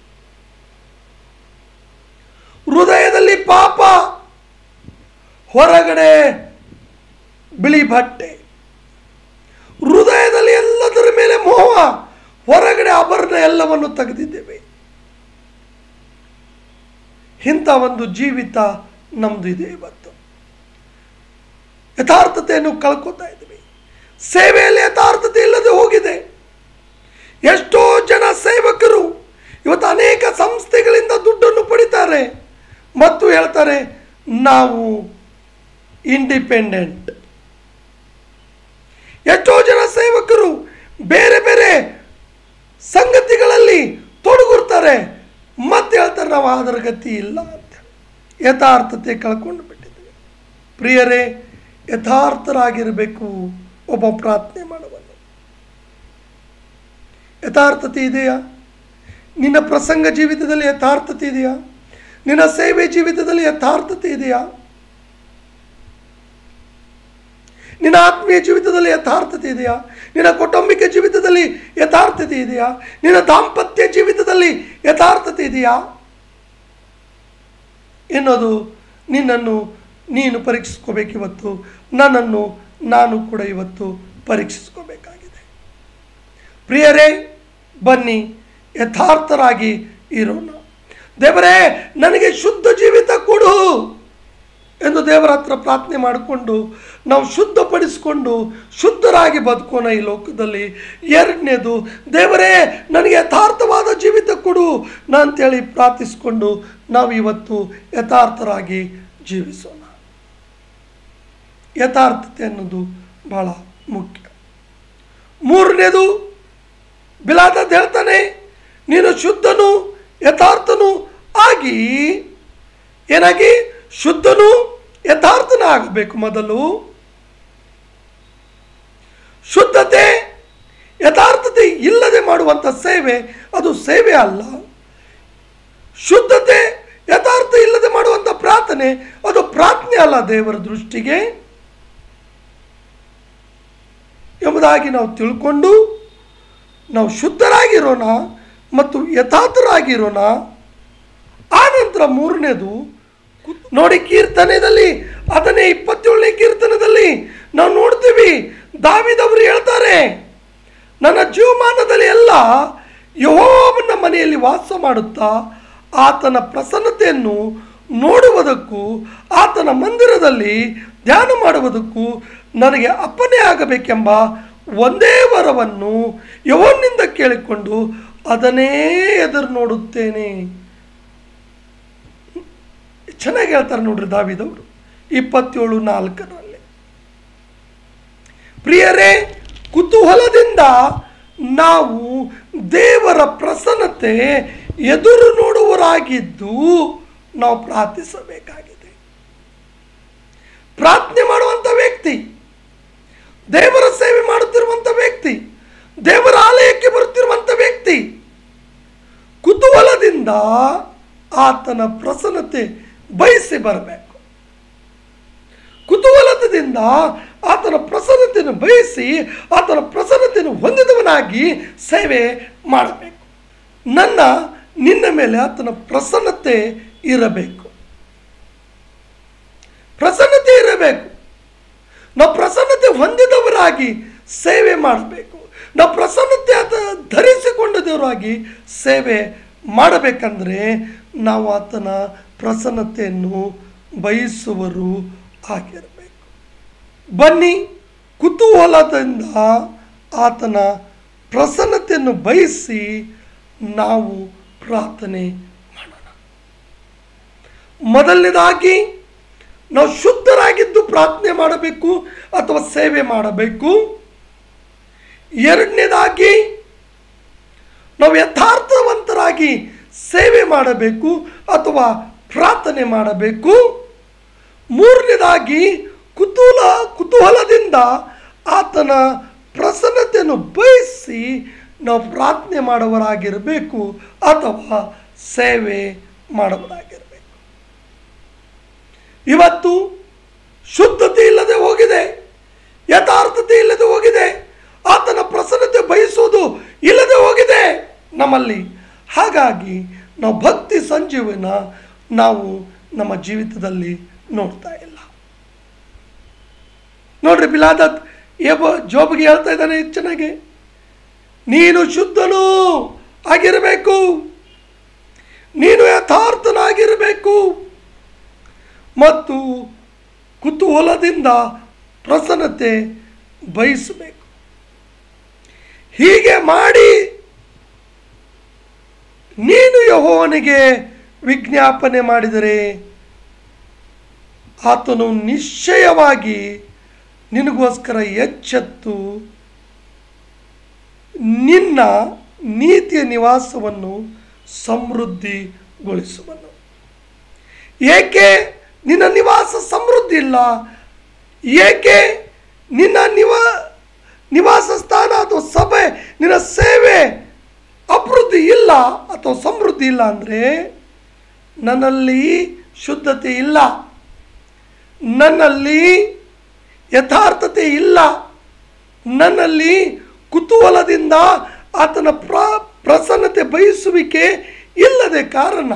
A: ಹೃದಯದಲ್ಲಿ ಪಾಪ ಹೊರಗಡೆ ಬಿಳಿ ಬಟ್ಟೆ ಹೃದಯದಲ್ಲಿ ಎಲ್ಲದರ ಮೇಲೆ ಮೋಹ ಹೊರಗಡೆ ಆಭರಣ ಎಲ್ಲವನ್ನು ತೆಗೆದಿದ್ದೇವೆ ಇಂಥ ಒಂದು ಜೀವಿತ ನಮ್ದು ಇದೆ ಇವತ್ತು ಯಥಾರ್ಥತೆಯನ್ನು ಕಳ್ಕೊತಾ ಇದ್ದೀವಿ ಸೇವೆಯಲ್ಲಿ ಯಥಾರ್ಥತೆ ಇಲ್ಲದೆ ಹೋಗಿದೆ ಎಷ್ಟೋ ಜನ ಸೇವಕರು ಇವತ್ತು ಅನೇಕ ಸಂಸ್ಥೆಗಳಿಂದ ದುಡ್ಡನ್ನು ಪಡಿತಾರೆ ಮತ್ತು ಹೇಳ್ತಾರೆ ನಾವು ಇಂಡಿಪೆಂಡೆಂಟ್ ಎಷ್ಟೋ ಜನ ಸೇವಕರು ಬೇರೆ ಬೇರೆ ಸಂಗತಿಗಳಲ್ಲಿ ತೊಡಗುರ್ತಾರೆ ಮತ್ತೆ ಹೇಳ್ತಾರೆ ನಾವು ಅದರ ಗತಿ ಇಲ್ಲ ಅಂತ ಯಥಾರ್ಥತೆ ಕಳ್ಕೊಂಡು ಬಿಟ್ಟಿದ್ದೀವಿ ಪ್ರಿಯರೇ ಯಥಾರ್ಥರಾಗಿರಬೇಕು ಒಬ್ಬ ಪ್ರಾರ್ಥನೆ ಮಾಡುವನು ಯಥಾರ್ಥತೆ ಇದೆಯಾ ನಿನ್ನ ಪ್ರಸಂಗ ಜೀವಿತದಲ್ಲಿ ಯಥಾರ್ಥತೆ ಇದೆಯಾ ನಿನ್ನ ಸೇವೆ ಜೀವಿತದಲ್ಲಿ ಯಥಾರ್ಥತೆ ಇದೆಯಾ ನಿನ್ನ ಆತ್ಮೀಯ ಜೀವಿತದಲ್ಲಿ ಯಥಾರ್ಥತೆ ಇದೆಯಾ ನಿನ್ನ ಕೌಟುಂಬಿಕ ಜೀವಿತದಲ್ಲಿ ಯಥಾರ್ಥತೆ ಇದೆಯಾ ನಿನ್ನ ದಾಂಪತ್ಯ ಜೀವಿತದಲ್ಲಿ ಯಥಾರ್ಥತೆ ಇದೆಯಾ ಎನ್ನೋದು ನಿನ್ನನ್ನು ನೀನು ಪರೀಕ್ಷಿಸ್ಕೋಬೇಕು ಇವತ್ತು ನನ್ನನ್ನು ನಾನು ಕೂಡ ಇವತ್ತು ಪರೀಕ್ಷಿಸ್ಕೋಬೇಕಾಗಿದೆ ಪ್ರಿಯರೇ ಬನ್ನಿ ಯಥಾರ್ಥರಾಗಿ ಇರೋಣ ದೇವರೇ ನನಗೆ ಶುದ್ಧ ಜೀವಿತ ಕೊಡು ಎಂದು ದೇವರ ಹತ್ರ ಪ್ರಾರ್ಥನೆ ಮಾಡಿಕೊಂಡು ನಾವು ಶುದ್ಧಪಡಿಸಿಕೊಂಡು ಶುದ್ಧರಾಗಿ ಬದುಕೋಣ ಈ ಲೋಕದಲ್ಲಿ ಎರಡನೇದು ದೇವರೇ ನನಗೆ ಯಥಾರ್ಥವಾದ ಜೀವಿತ ಕೊಡು ನಾ ಅಂತೇಳಿ ಪ್ರಾರ್ಥಿಸಿಕೊಂಡು ನಾವು ಇವತ್ತು ಯಥಾರ್ಥರಾಗಿ ಜೀವಿಸೋಣ ಯಥಾರ್ಥತೆ ಅನ್ನೋದು ಬಹಳ ಮುಖ್ಯ ಮೂರನೇದು ಬಿಲಾದದ್ ಹೇಳ್ತಾನೆ ನೀನು ಶುದ್ಧನು ಯಥಾರ್ಥನು ಆಗಿ ಏನಾಗಿ ಶುದ್ಧನು ಯಥಾರ್ಥನ ಆಗಬೇಕು ಮೊದಲು ಶುದ್ಧತೆ ಯಥಾರ್ಥತೆ ಇಲ್ಲದೆ ಮಾಡುವಂಥ ಸೇವೆ ಅದು ಸೇವೆ ಅಲ್ಲ ಶುದ್ಧತೆ ಯಥಾರ್ಥ ಇಲ್ಲದೆ ಮಾಡುವಂಥ ಪ್ರಾರ್ಥನೆ ಅದು ಪ್ರಾರ್ಥನೆ ಅಲ್ಲ ದೇವರ ದೃಷ್ಟಿಗೆ ಎಂಬುದಾಗಿ ನಾವು ತಿಳ್ಕೊಂಡು ನಾವು ಶುದ್ಧರಾಗಿರೋಣ ಮತ್ತು ಯಥಾರ್ಥರಾಗಿರೋಣ ಆ ನಂತರ ಮೂರನೇದು ನೋಡಿ ಕೀರ್ತನೆಯಲ್ಲಿ ಅದನ್ನೇ ಇಪ್ಪತ್ತೇಳನೇ ಕೀರ್ತನದಲ್ಲಿ ನಾವು ನೋಡ್ತೀವಿ ದಾವಿದವರು ಹೇಳ್ತಾರೆ ನನ್ನ ಜೀವಮಾನದಲ್ಲಿ ಎಲ್ಲ ಯಹೋವನ ಮನೆಯಲ್ಲಿ ವಾಸ ಮಾಡುತ್ತಾ ಆತನ ಪ್ರಸನ್ನತೆಯನ್ನು ನೋಡುವುದಕ್ಕೂ ಆತನ ಮಂದಿರದಲ್ಲಿ ಧ್ಯಾನ ಮಾಡುವುದಕ್ಕೂ ನನಗೆ ಅಪ್ಪನೇ ಆಗಬೇಕೆಂಬ ಒಂದೇ ವರವನ್ನು ಯವನ್ನಿಂದ ಕೇಳಿಕೊಂಡು ಅದನ್ನೇ ಎದುರು ನೋಡುತ್ತೇನೆ ಚೆನ್ನಾಗಿ ಹೇಳ್ತಾರೆ ನೋಡ್ರಿ ದಾವಿದವರು ಇಪ್ಪತ್ತೇಳು ನಾಲ್ಕರಲ್ಲಿ ಪ್ರಿಯರೇ ಕುತೂಹಲದಿಂದ ನಾವು ದೇವರ ಪ್ರಸನ್ನತೆ ಎದುರು ನೋಡುವರಾಗಿದ್ದು ನಾವು ಪ್ರಾರ್ಥಿಸಬೇಕಾಗಿದೆ ಪ್ರಾರ್ಥನೆ ಮಾಡುವಂಥ ವ್ಯಕ್ತಿ ದೇವರ ಸೇವೆ ಮಾಡುತ್ತಿರುವಂಥ ವ್ಯಕ್ತಿ ದೇವರ ಆಲಯಕ್ಕೆ ಬರುತ್ತಿರುವಂಥ ವ್ಯಕ್ತಿ ಕುತೂಹಲದಿಂದ ಆತನ ಪ್ರಸನ್ನತೆ ಬಯಸಿ ಬರಬೇಕು ಕುತೂಹಲದಿಂದ ಆತನ ಪ್ರಸನ್ನತೆಯನ್ನು ಬಯಸಿ ಆತನ ಪ್ರಸನ್ನತೆಯನ್ನು ಹೊಂದಿದವನಾಗಿ ಸೇವೆ ಮಾಡಬೇಕು ನನ್ನ ನಿನ್ನ ಮೇಲೆ ಆತನ ಪ್ರಸನ್ನತೆ ಇರಬೇಕು ಪ್ರಸನ್ನತೆ ಇರಬೇಕು ನಾವು ಪ್ರಸನ್ನತೆ ಹೊಂದಿದವರಾಗಿ ಸೇವೆ ಮಾಡಬೇಕು ನಾವು ಪ್ರಸನ್ನತೆ ಆತ ಧರಿಸಿಕೊಂಡದವರಾಗಿ ಸೇವೆ ಮಾಡಬೇಕಂದ್ರೆ ನಾವು ಆತನ ಪ್ರಸನ್ನತೆಯನ್ನು ಬಯಸುವರು ಆಗಿರಬೇಕು ಬನ್ನಿ ಕುತೂಹಲದಿಂದ ಆತನ ಪ್ರಸನ್ನತೆಯನ್ನು ಬಯಸಿ ನಾವು ಪ್ರಾರ್ಥನೆ ಮಾಡೋಣ ಮೊದಲನೇದಾಗಿ ನಾವು ಶುದ್ಧರಾಗಿದ್ದು ಪ್ರಾರ್ಥನೆ ಮಾಡಬೇಕು ಅಥವಾ ಸೇವೆ ಮಾಡಬೇಕು ಎರಡನೇದಾಗಿ ನಾವು ಯಥಾರ್ಥವಂತರಾಗಿ ಸೇವೆ ಮಾಡಬೇಕು ಅಥವಾ ಪ್ರಾರ್ಥನೆ ಮಾಡಬೇಕು ಮೂರನೇದಾಗಿ ಕುತೂಹಲ ಕುತೂಹಲದಿಂದ ಆತನ ಪ್ರಸನ್ನತೆಯನ್ನು ಬಯಸಿ ನಾವು ಪ್ರಾರ್ಥನೆ ಮಾಡುವರಾಗಿರಬೇಕು ಅಥವಾ ಸೇವೆ ಮಾಡುವರಾಗಿರಬೇಕು ಇವತ್ತು ಶುದ್ಧತೆ ಇಲ್ಲದೆ ಹೋಗಿದೆ ಯಥಾರ್ಥತೆ ಇಲ್ಲದೆ ಹೋಗಿದೆ ಆತನ ಪ್ರಸನ್ನತೆ ಬಯಸುವುದು ಇಲ್ಲದೆ ಹೋಗಿದೆ ನಮ್ಮಲ್ಲಿ ಹಾಗಾಗಿ ನಾವು ಭಕ್ತಿ ಸಂಜೀವನ ನಾವು ನಮ್ಮ ಜೀವಿತದಲ್ಲಿ ನೋಡ್ತಾ ಇಲ್ಲ ನೋಡ್ರಿ ಬಿಲಾದತ್ ಏಬ ಜೋಬಿಗೆ ಹೇಳ್ತಾ ಇದ್ದಾನೆ ಚೆನ್ನಾಗಿ ನೀನು ಶುದ್ಧನು ಆಗಿರಬೇಕು ನೀನು ಯಥಾರ್ಥನಾಗಿರಬೇಕು ಮತ್ತು ಕುತೂಹಲದಿಂದ ಪ್ರಸನ್ನತೆ ಬಯಸಬೇಕು ಹೀಗೆ ಮಾಡಿ ನೀನು ಯಹೋವನಿಗೆ ವಿಜ್ಞಾಪನೆ ಮಾಡಿದರೆ ಆತನು ನಿಶ್ಚಯವಾಗಿ ನಿನಗೋಸ್ಕರ ಎಚ್ಚೆತ್ತು ನಿನ್ನ ನೀತಿಯ ನಿವಾಸವನ್ನು ಸಮೃದ್ಧಿಗೊಳಿಸುವನು ಏಕೆ ನಿನ್ನ ನಿವಾಸ ಸಮೃದ್ಧಿ ಇಲ್ಲ ಏಕೆ ನಿನ್ನ ನಿವಾ ನಿವಾಸ ಸ್ಥಾನ ಅಥವಾ ಸಭೆ ನಿನ್ನ ಸೇವೆ ಅಭಿವೃದ್ಧಿ ಇಲ್ಲ ಅಥವಾ ಸಮೃದ್ಧಿ ಇಲ್ಲ ಅಂದರೆ ನನ್ನಲ್ಲಿ ಶುದ್ಧತೆ ಇಲ್ಲ ನನ್ನಲ್ಲಿ ಯಥಾರ್ಥತೆ ಇಲ್ಲ ನನ್ನಲ್ಲಿ ಕುತೂಹಲದಿಂದ ಆತನ ಪ್ರ ಪ್ರಸನ್ನತೆ ಬಯಸುವಿಕೆ ಇಲ್ಲದೆ ಕಾರಣ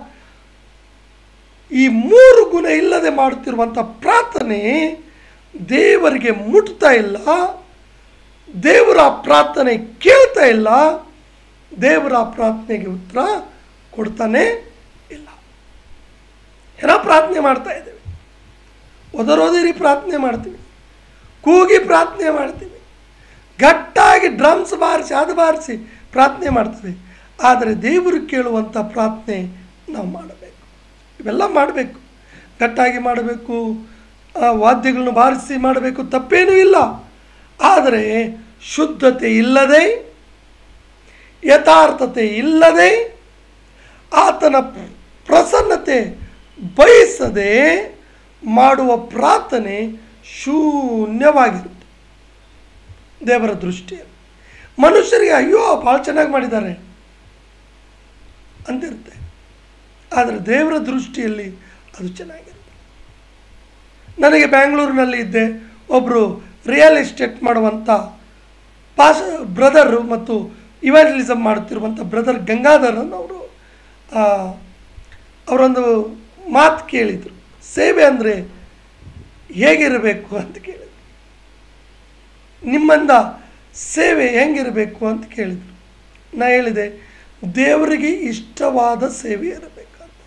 A: ಈ ಮೂರು ಗುಣ ಇಲ್ಲದೆ ಮಾಡುತ್ತಿರುವಂಥ ಪ್ರಾರ್ಥನೆ ದೇವರಿಗೆ ಮುಟ್ತಾ ಇಲ್ಲ ದೇವರ ಪ್ರಾರ್ಥನೆ ಕೇಳ್ತಾ ಇಲ್ಲ ದೇವರ ಪ್ರಾರ್ಥನೆಗೆ ಉತ್ತರ ಕೊಡ್ತಾನೆ ಇಲ್ಲ ಏನೋ ಪ್ರಾರ್ಥನೆ ಮಾಡ್ತಾ ಇದ್ದೇವೆ ಒದರೋದಿರಿ ಪ್ರಾರ್ಥನೆ ಮಾಡ್ತೀವಿ ಕೂಗಿ ಪ್ರಾರ್ಥನೆ ಮಾಡ್ತೀವಿ ಗಟ್ಟಾಗಿ ಡ್ರಮ್ಸ್ ಬಾರಿಸಿ ಅದು ಬಾರಿಸಿ ಪ್ರಾರ್ಥನೆ ಮಾಡ್ತೀವಿ ಆದರೆ ದೇವರು ಕೇಳುವಂಥ ಪ್ರಾರ್ಥನೆ ನಾವು ಮಾಡಬೇಕು ಇವೆಲ್ಲ ಮಾಡಬೇಕು ಗಟ್ಟಾಗಿ ಮಾಡಬೇಕು ಆ, ವಾದ್ಯಗಳನ್ನು ಬಾರಿಸಿ ಮಾಡಬೇಕು ತಪ್ಪೇನೂ ಇಲ್ಲ ಆದರೆ ಶುದ್ಧತೆ ಇಲ್ಲದೆ ಯಥಾರ್ಥತೆ ಇಲ್ಲದೆ ಆತನ ಪ್ರಸನ್ನತೆ ಬಯಸದೆ ಮಾಡುವ ಪ್ರಾರ್ಥನೆ ಶೂನ್ಯವಾಗಿರುತ್ತೆ ದೇವರ ದೃಷ್ಟಿಯಲ್ಲಿ ಮನುಷ್ಯರಿಗೆ ಅಯ್ಯೋ ಭಾಳ ಚೆನ್ನಾಗಿ ಮಾಡಿದ್ದಾರೆ ಅಂತಿರುತ್ತೆ ಆದರೆ ದೇವರ ದೃಷ್ಟಿಯಲ್ಲಿ ಅದು ಚೆನ್ನಾಗಿರುತ್ತೆ ನನಗೆ ಬ್ಯಾಂಗ್ಳೂರಿನಲ್ಲಿ ಇದ್ದೆ ಒಬ್ಬರು ರಿಯಲ್ ಎಸ್ಟೇಟ್ ಮಾಡುವಂಥ ಪಾಸ್ ಬ್ರದರು ಮತ್ತು ಇವಾಂಜಲಿಸಮ್ ಮಾಡುತ್ತಿರುವಂಥ ಬ್ರದರ್ ಗಂಗಾಧರನ್ ಅವರು ಅವರೊಂದು ಮಾತು ಕೇಳಿದರು ಸೇವೆ ಅಂದರೆ ಹೇಗಿರಬೇಕು ಅಂತ ಕೇಳಿದರು ನಿಮ್ಮಿಂದ ಸೇವೆ ಹೆಂಗಿರಬೇಕು ಅಂತ ಕೇಳಿದರು ನಾ ಹೇಳಿದೆ ದೇವರಿಗೆ ಇಷ್ಟವಾದ ಸೇವೆ ಇರಬೇಕು ಅಂತ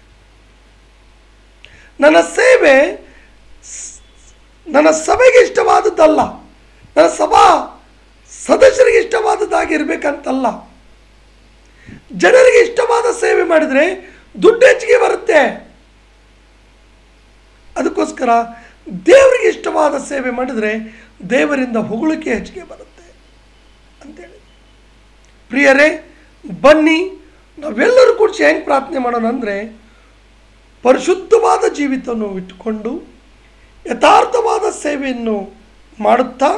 A: ನನ್ನ ಸೇವೆ ಸ್- ನನ್ನ ಸಭೆಗೆ ಇಷ್ಟವಾದದ್ದಲ್ಲ ನನ್ನ ಸಭಾ ಸದಸ್ಯರಿಗೆ ಇಷ್ಟವಾದದ್ದಾಗಿರ್ಬೇಕಂತಲ್ಲ ಜನರಿಗೆ ಇಷ್ಟವಾದ ಸೇವೆ ಮಾಡಿದರೆ ದುಡ್ಡು ಹೆಚ್ಚಿಗೆ ಬರುತ್ತೆ ಅದಕ್ಕೋಸ್ಕರ ದೇವರಿಗೆ ಇಷ್ಟವಾದ ಸೇವೆ ಮಾಡಿದರೆ ದೇವರಿಂದ ಹೊಗಳಿಕೆ ಹೆಚ್ಚಿಗೆ ಬರುತ್ತೆ ಅಂತೇಳಿ ಪ್ರಿಯರೇ ಬನ್ನಿ ನಾವೆಲ್ಲರೂ ಕೂಡ ಹೆಂಗೆ ಪ್ರಾರ್ಥನೆ ಮಾಡೋಣ ಅಂದರೆ ಪರಿಶುದ್ಧವಾದ ಜೀವಿತವನ್ನು ಇಟ್ಟುಕೊಂಡು ಯಥಾರ್ಥವಾದ ಸೇವೆಯನ್ನು ಮಾಡುತ್ತಾ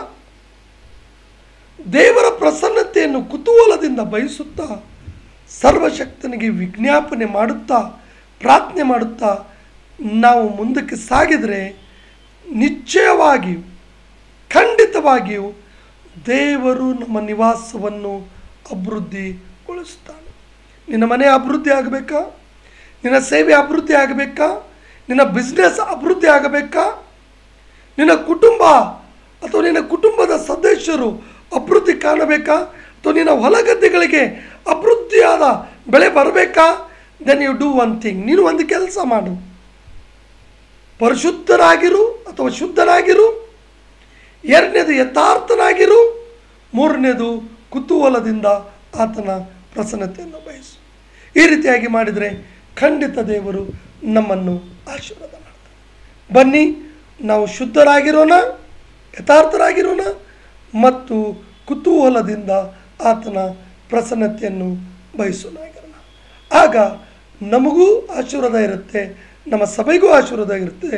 A: ದೇವರ ಪ್ರಸನ್ನತೆಯನ್ನು ಕುತೂಹಲದಿಂದ ಬಯಸುತ್ತಾ ಸರ್ವಶಕ್ತನಿಗೆ ವಿಜ್ಞಾಪನೆ ಮಾಡುತ್ತಾ ಪ್ರಾರ್ಥನೆ ಮಾಡುತ್ತಾ ನಾವು ಮುಂದಕ್ಕೆ ಸಾಗಿದರೆ ನಿಶ್ಚಯವಾಗಿಯೂ ಖಂಡಿತವಾಗಿಯೂ ದೇವರು ನಮ್ಮ ನಿವಾಸವನ್ನು ಅಭಿವೃದ್ಧಿಗೊಳಿಸ್ತಾನೆ ನಿನ್ನ ಮನೆ ಅಭಿವೃದ್ಧಿ ಆಗಬೇಕಾ ನಿನ್ನ ಸೇವೆ ಅಭಿವೃದ್ಧಿ ಆಗಬೇಕಾ ನಿನ್ನ ಬಿಸ್ನೆಸ್ ಅಭಿವೃದ್ಧಿ ಆಗಬೇಕಾ ನಿನ್ನ ಕುಟುಂಬ ಅಥವಾ ನಿನ್ನ ಕುಟುಂಬದ ಸದಸ್ಯರು ಅಭಿವೃದ್ಧಿ ಕಾಣಬೇಕಾ ಅಥವಾ ನಿನ್ನ ಹೊಲಗದ್ದೆಗಳಿಗೆ ಅಭಿವೃದ್ಧಿಯಾದ ಬೆಳೆ ಬರಬೇಕಾ then you do one thing ನೀನು ಒಂದು ಕೆಲಸ ಮಾಡು ಪರಿಶುದ್ಧನಾಗಿರು ಅಥವಾ ಶುದ್ಧನಾಗಿರು ಎರಡನೇದು ಯಥಾರ್ಥನಾಗಿರು ಮೂರನೇದು ಕುತೂಹಲದಿಂದ ಆತನ ಪ್ರಸನ್ನತೆಯನ್ನು ಬಯಸು ಈ ರೀತಿಯಾಗಿ ಮಾಡಿದರೆ ಖಂಡಿತ ದೇವರು ನಮ್ಮನ್ನು ಆಶೀರ್ವಾದ ಮಾಡ್ತಾರೆ ಬನ್ನಿ ನಾವು ಶುದ್ಧರಾಗಿರೋಣ ಯಥಾರ್ಥರಾಗಿರೋಣ ಮತ್ತು ಕುತೂಹಲದಿಂದ ಆತನ ಪ್ರಸನ್ನತೆಯನ್ನು ಬಯಸೋಣಾಗಿರೋಣ ಆಗ ನಮಗೂ ಆಶೀರ್ವಾದ ಇರುತ್ತೆ ನಮ್ಮ ಸಭೆಗೂ ಆಶೀರ್ವಾದ ಇರುತ್ತೆ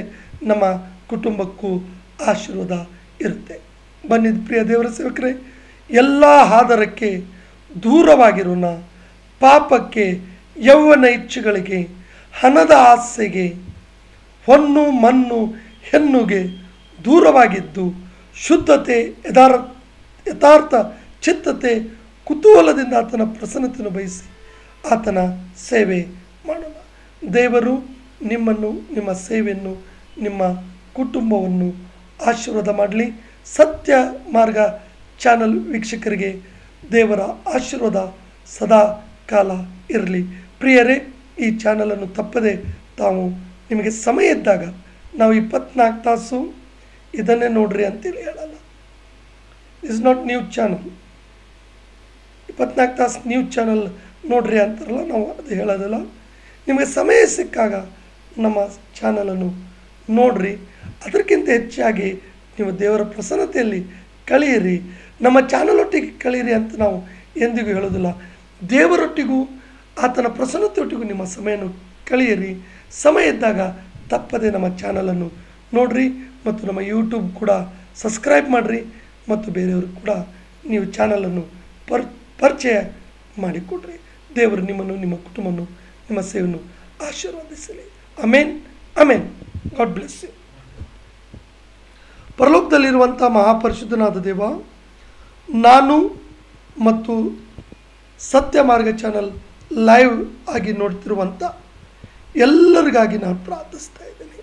A: ನಮ್ಮ ಕುಟುಂಬಕ್ಕೂ ಆಶೀರ್ವಾದ ಇರುತ್ತೆ ಬನ್ನಿದ ಪ್ರಿಯ ದೇವರ ಸೇವಕರೇ ಎಲ್ಲ ಆಧಾರಕ್ಕೆ ದೂರವಾಗಿರೋಣ ಪಾಪಕ್ಕೆ ಯೌವನ ಇಚ್ಛೆಗಳಿಗೆ ಹಣದ ಆಸೆಗೆ ಹೊನ್ನು ಮಣ್ಣು ಹೆಣ್ಣುಗೆ ದೂರವಾಗಿದ್ದು ಶುದ್ಧತೆ ಯಥಾರ್ ಯಥಾರ್ಥ ಚಿತ್ತತೆ ಕುತೂಹಲದಿಂದ ಆತನ ಪ್ರಸನ್ನತೆಯನ್ನು ಬಯಸಿ ಆತನ ಸೇವೆ ಮಾಡೋಣ ದೇವರು ನಿಮ್ಮನ್ನು ನಿಮ್ಮ ಸೇವೆಯನ್ನು ನಿಮ್ಮ ಕುಟುಂಬವನ್ನು ಆಶೀರ್ವಾದ ಮಾಡಲಿ ಸತ್ಯ ಮಾರ್ಗ ಚಾನಲ್ ವೀಕ್ಷಕರಿಗೆ ದೇವರ ಆಶೀರ್ವಾದ ಸದಾ ಕಾಲ ಇರಲಿ ಪ್ರಿಯರೇ ಈ ಚಾನಲನ್ನು ತಪ್ಪದೆ ತಾವು ನಿಮಗೆ ಸಮಯ ಇದ್ದಾಗ ನಾವು ಇಪ್ಪತ್ನಾಲ್ಕು ತಾಸು ಇದನ್ನೇ ನೋಡ್ರಿ ಅಂತೇಳಿ ಹೇಳಲ್ಲ ಇಸ್ ನಾಟ್ ನ್ಯೂಸ್ ಚಾನಲ್ ಇಪ್ಪತ್ನಾಲ್ಕು ತಾಸು ನ್ಯೂಸ್ ಚಾನಲ್ ನೋಡ್ರಿ ಅಂತಾರಲ್ಲ ನಾವು ಅದು ಹೇಳೋದಿಲ್ಲ ನಿಮಗೆ ಸಮಯ ಸಿಕ್ಕಾಗ ನಮ್ಮ ಚಾನಲನ್ನು ನೋಡ್ರಿ ಅದಕ್ಕಿಂತ ಹೆಚ್ಚಾಗಿ ನೀವು ದೇವರ ಪ್ರಸನ್ನತೆಯಲ್ಲಿ ಕಳೆಯಿರಿ ನಮ್ಮ ಚಾನಲ್ ಒಟ್ಟಿಗೆ ಕಳೀರಿ ಅಂತ ನಾವು ಎಂದಿಗೂ ಹೇಳೋದಿಲ್ಲ ದೇವರೊಟ್ಟಿಗೂ ಆತನ ಪ್ರಸನ್ನತೆಯೊಟ್ಟಿಗೂ ನಿಮ್ಮ ಸಮಯವನ್ನು ಕಳೆಯಿರಿ ಸಮಯ ಇದ್ದಾಗ ತಪ್ಪದೆ ನಮ್ಮ ಚಾನಲನ್ನು ನೋಡ್ರಿ ಮತ್ತು ನಮ್ಮ ಯೂಟ್ಯೂಬ್ ಕೂಡ ಸಬ್ಸ್ಕ್ರೈಬ್ ಮಾಡಿರಿ ಮತ್ತು ಬೇರೆಯವರು ಕೂಡ ನೀವು ಚಾನಲನ್ನು ಪರ್ ಪರಿಚಯ ಮಾಡಿಕೊಡ್ರಿ ದೇವರು ನಿಮ್ಮನ್ನು ನಿಮ್ಮ ಕುಟುಂಬವನ್ನು ನಿಮ್ಮ ಸೇವೆಯನ್ನು ಆಶೀರ್ವದಿಸಲಿ amen amen God bless you ಪರಲೋಕದಲ್ಲಿರುವಂಥ ಮಹಾಪರಿಶುದ್ಧನಾದ ದೇವ ನಾನು ಮತ್ತು ಸತ್ಯ ಮಾರ್ಗ ಚಾನಲ್ ಲೈವ್ ಆಗಿ ನೋಡ್ತಿರುವಂಥ ಎಲ್ಲರಿಗಾಗಿ ನಾನು ಪ್ರಾರ್ಥಿಸ್ತಾ ಇದ್ದೇನೆ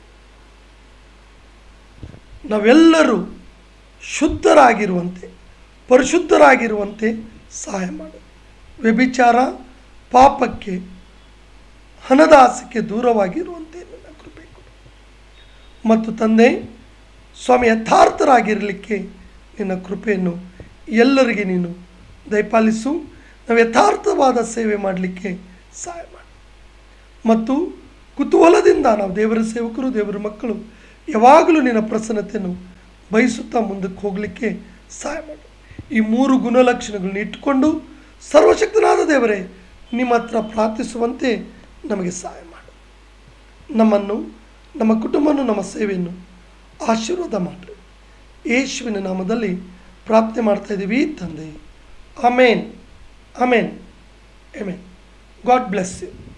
A: ನಾವೆಲ್ಲರೂ ಶುದ್ಧರಾಗಿರುವಂತೆ ಪರಿಶುದ್ಧರಾಗಿರುವಂತೆ ಸಹಾಯ ಮಾಡು ವ್ಯಭಿಚಾರ ಪಾಪಕ್ಕೆ ಹಣದ ಆಸೆಗೆ ದೂರವಾಗಿರುವಂತೆ ನನ್ನ ಕೃಪೆ ಕೊಡು ಮತ್ತು ತಂದೆ ಸ್ವಾಮಿ ಯಥಾರ್ಥರಾಗಿರಲಿಕ್ಕೆ ನಿನ್ನ ಕೃಪೆಯನ್ನು ಎಲ್ಲರಿಗೆ ನೀನು ದಯಪಾಲಿಸು ನಾವು ಯಥಾರ್ಥವಾದ ಸೇವೆ ಮಾಡಲಿಕ್ಕೆ ಸಹಾಯ ಮಾಡು ಮತ್ತು ಕುತೂಹಲದಿಂದ ನಾವು ದೇವರ ಸೇವಕರು ದೇವರ ಮಕ್ಕಳು ಯಾವಾಗಲೂ ನಿನ್ನ ಪ್ರಸನ್ನತೆಯನ್ನು ಬಯಸುತ್ತಾ ಮುಂದಕ್ಕೆ ಹೋಗಲಿಕ್ಕೆ ಸಹಾಯ ಮಾಡು ಈ ಮೂರು ಗುಣಲಕ್ಷಣಗಳನ್ನ ಇಟ್ಟುಕೊಂಡು ಸರ್ವಶಕ್ತನಾದ ದೇವರೇ ನಿಮ್ಮ ಹತ್ರ ಪ್ರಾರ್ಥಿಸುವಂತೆ ನಮಗೆ ಸಹಾಯ ಮಾಡು ನಮ್ಮನ್ನು ನಮ್ಮ ಕುಟುಂಬವನ್ನು ನಮ್ಮ ಸೇವೆಯನ್ನು ಆಶೀರ್ವಾದ ಮಾಡಿರಿ ಯೇಸುವಿನ ನಾಮದಲ್ಲಿ ಪ್ರಾರ್ಥನೆ ಮಾಡ್ತಾ ಇದ್ದೀವಿ ತಂದೆ amen amen amen God bless you